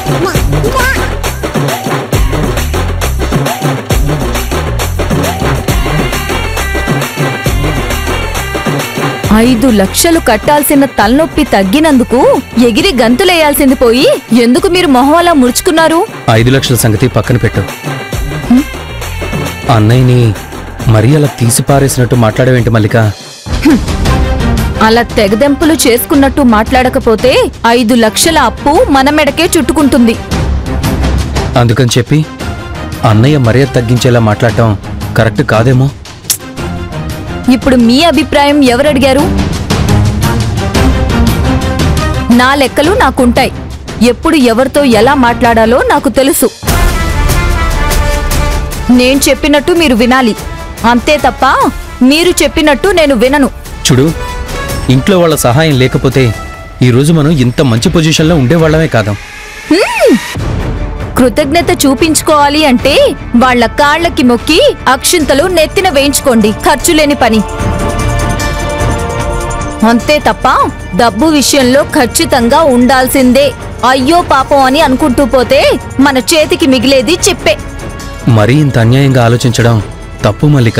ఐదు లక్షలు కట్టాల్సిన తలనొప్పి తగ్గినందుకు ఎగిరి గంతులేయాల్సింది పోయి ఎందుకు మీరు మొహం అలా ముడుచుకున్నారు ఐదు లక్షల సంగతి పక్కన పెట్టు అన్నయ్యని మరీ అలా తీసి పారేసినట్టు మాట్లాడవేంటి మల్లిక అలా తెగదెంపులు చేసుకున్నట్టు మాట్లాడకపోతే ఐదు లక్షల అప్పు మన మెడకే చుట్టుకుంటుంది అందుకని చెప్పి అన్నయ్య మర్యాద తగ్గించేలా మాట్లాడటం కరెక్ట్ కాదేమో ఇప్పుడు మీ అభిప్రాయం ఎవరడిగారు నా లెక్కలు నాకుంటాయి ఎప్పుడు ఎవరితో ఎలా మాట్లాడాలో నాకు తెలుసు నేను చెప్పినట్టు మీరు వినాలి అంతే తప్ప మీరు చెప్పినట్టు నేను వినను చూడు ఇంట్లో వాళ్ళ సహాయం లేకపోతే ఈ రోజు మనం ఇంత మంచి పొజిషన్లో ఉండేవాళ్ళమే కాదు కృతజ్ఞత చూపించుకోవాలి అంటే వాళ్ళ కాళ్ళకి మొక్కి అక్షింతలు నెత్తిన వేయించుకోండి ఖర్చు లేని పని అంతే తప్ప డబ్బు విషయంలో ఖచ్చితంగా ఉండాల్సిందే అయ్యో పాపం అని అనుకుంటూ పోతే మన చేతికి మిగిలేది చెప్పే మరీ ఇంత అన్యాయంగా ఆలోచించడం తప్పు మల్లిక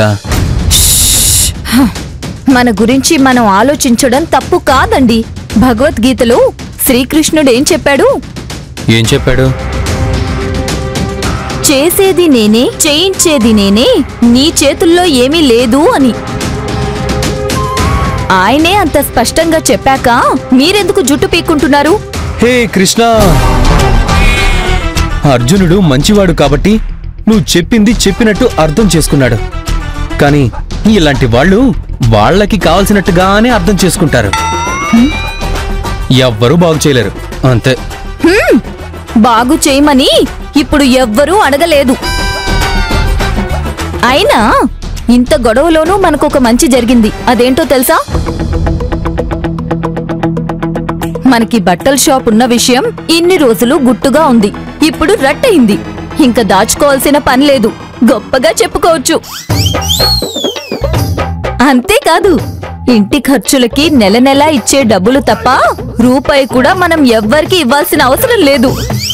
మన గురించి మనం ఆలోచించడం తప్పు కాదండి భగవద్గీతలో శ్రీకృష్ణుడు ఏం చెప్పాడు ఏం చెప్పాడు చేసేది నేనే చేయించేది నేనే నీ చేతుల్లో ఏమీ లేదు అని ఆయనే అంత స్పష్టంగా చెప్పాక మీరెందుకు జుట్టు పీక్కుంటున్నారు హే కృష్ణ అర్జునుడు మంచివాడు కాబట్టి నువ్వు చెప్పింది చెప్పినట్టు అర్థం చేసుకున్నాడు కానీ ఇలాంటి వాళ్ళు వాళ్ళకి కావలసినట్టుగానే అర్థం చేసుకుంటారు ఎవ్వరూ బాగు చేయలేరు అంతే బాగు చేయమని ఇప్పుడు ఎవ్వరూ అడగలేదు అయినా ఇంత గొడవలోనూ మనకొక మంచి జరిగింది అదేంటో తెలుసా మనకి బట్టల షాప్ ఉన్న విషయం ఇన్ని రోజులు గుట్టుగా ఉంది ఇప్పుడు రట్టయింది ఇంకా దాచుకోవాల్సిన పని లేదు గొప్పగా చెప్పుకోవచ్చు అంతేకాదు ఇంటి ఖర్చులకి నెల నెలా ఇచ్చే డబ్బులు తప్ప రూపాయి కూడా మనం ఎవ్వరికి ఇవ్వాల్సిన అవసరం లేదు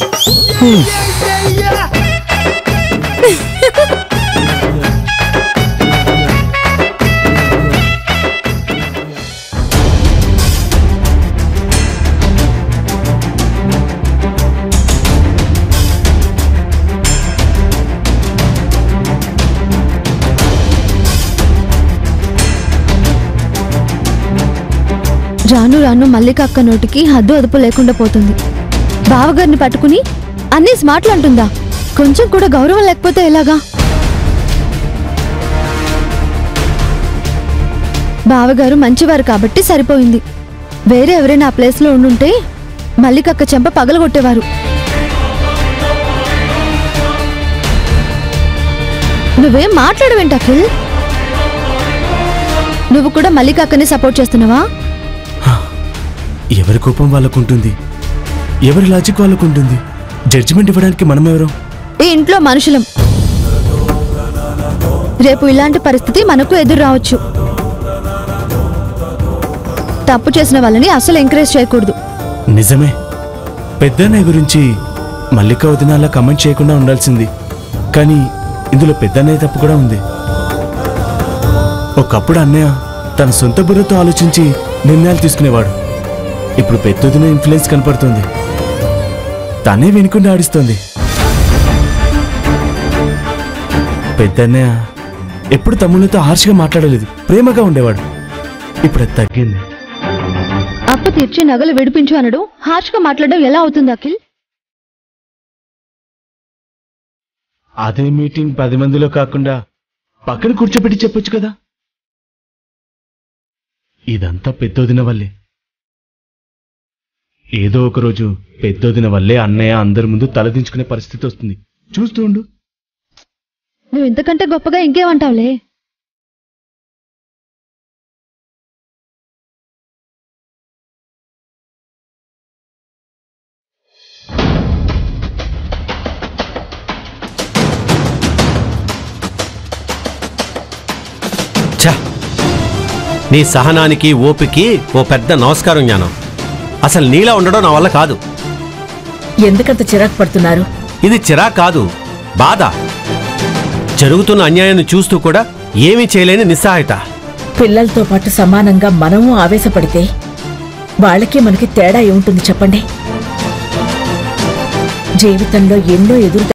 రాను రాను మల్లిక అక్క నోటికి హద్దు అదుపు లేకుండా పోతుంది బావగారిని పట్టుకుని అన్ని స్మార్ట్లు అంటుందా కొంచెం కూడా గౌరవం లేకపోతే ఎలాగా బావగారు మంచివారు కాబట్టి సరిపోయింది వేరే ఎవరైనా ఆ ప్లేస్లో ఉండుంటే మల్లికక్క చెంప పగలగొట్టేవారు నువ్వేం మాట్లాడవేంటి అఖిల్ నువ్వు కూడా మల్లికక్కని సపోర్ట్ చేస్తున్నావా ఎవరి కోపం వాళ్ళకుంటుంది ఎవరి లాజిక్ వాళ్ళకుంటుంది జడ్జిమెంట్ ఇవ్వడానికి మనం ఎవరు ఈ ఇంట్లో మనుషులం రేపు ఇలాంటి పరిస్థితి మనకు ఎదురు రావచ్చు తప్పు చేసిన వాళ్ళని అసలు ఎంకరేజ్ చేయకూడదు నిజమే పెద్దన్నయ్య గురించి మల్లిక వదిన అలా కమెంట్ చేయకుండా ఉండాల్సింది కానీ ఇందులో పెద్దన్నయ్య తప్పు కూడా ఉంది ఒకప్పుడు అన్నయ్య తన సొంత బుర్రతో ఆలోచించి నిర్ణయాలు తీసుకునేవాడు ఇప్పుడు పెద్దదిన ఇన్ఫ్లుయెన్స్ కనపడుతుంది తనే వెనుకుండా ఆడిస్తోంది పెద్దన్నయ్య ఎప్పుడు తమ్ముళ్ళతో హార్ష్గా మాట్లాడలేదు ప్రేమగా ఉండేవాడు ఇప్పుడు అది తగ్గింది అప్పు తీర్చి నగలు విడిపించు అనడు హార్ష్గా మాట్లాడడం ఎలా అవుతుంది అఖిల్ అదే మీటింగ్ పది మందిలో కాకుండా పక్కన కూర్చోబెట్టి చెప్పొచ్చు కదా ఇదంతా పెద్దోదిన వల్లే ఏదో ఒక రోజు పెద్దోదిన వల్లే అన్నయ్య అందరి ముందు తలదించుకునే పరిస్థితి వస్తుంది చూస్తూ ఉండు నువ్వు ఇంతకంటే గొప్పగా ఇంకేమంటావులే ఛ! నీ సహనానికి ఓపికి ఓ పెద్ద నమస్కారం జ్ఞానం అసలు నీలా ఉండడం నా వల్ల కాదు ఎందుకంత చిరాకు పడుతున్నారు ఇది చిరా కాదు బాధ జరుగుతున్న అన్యాయాన్ని చూస్తూ కూడా ఏమీ చేయలేని నిస్సహాయత పిల్లలతో పాటు సమానంగా మనము ఆవేశపడితే వాళ్ళకి మనకి తేడా ఏముంటుంది చెప్పండి జీవితంలో ఎన్నో ఎదురు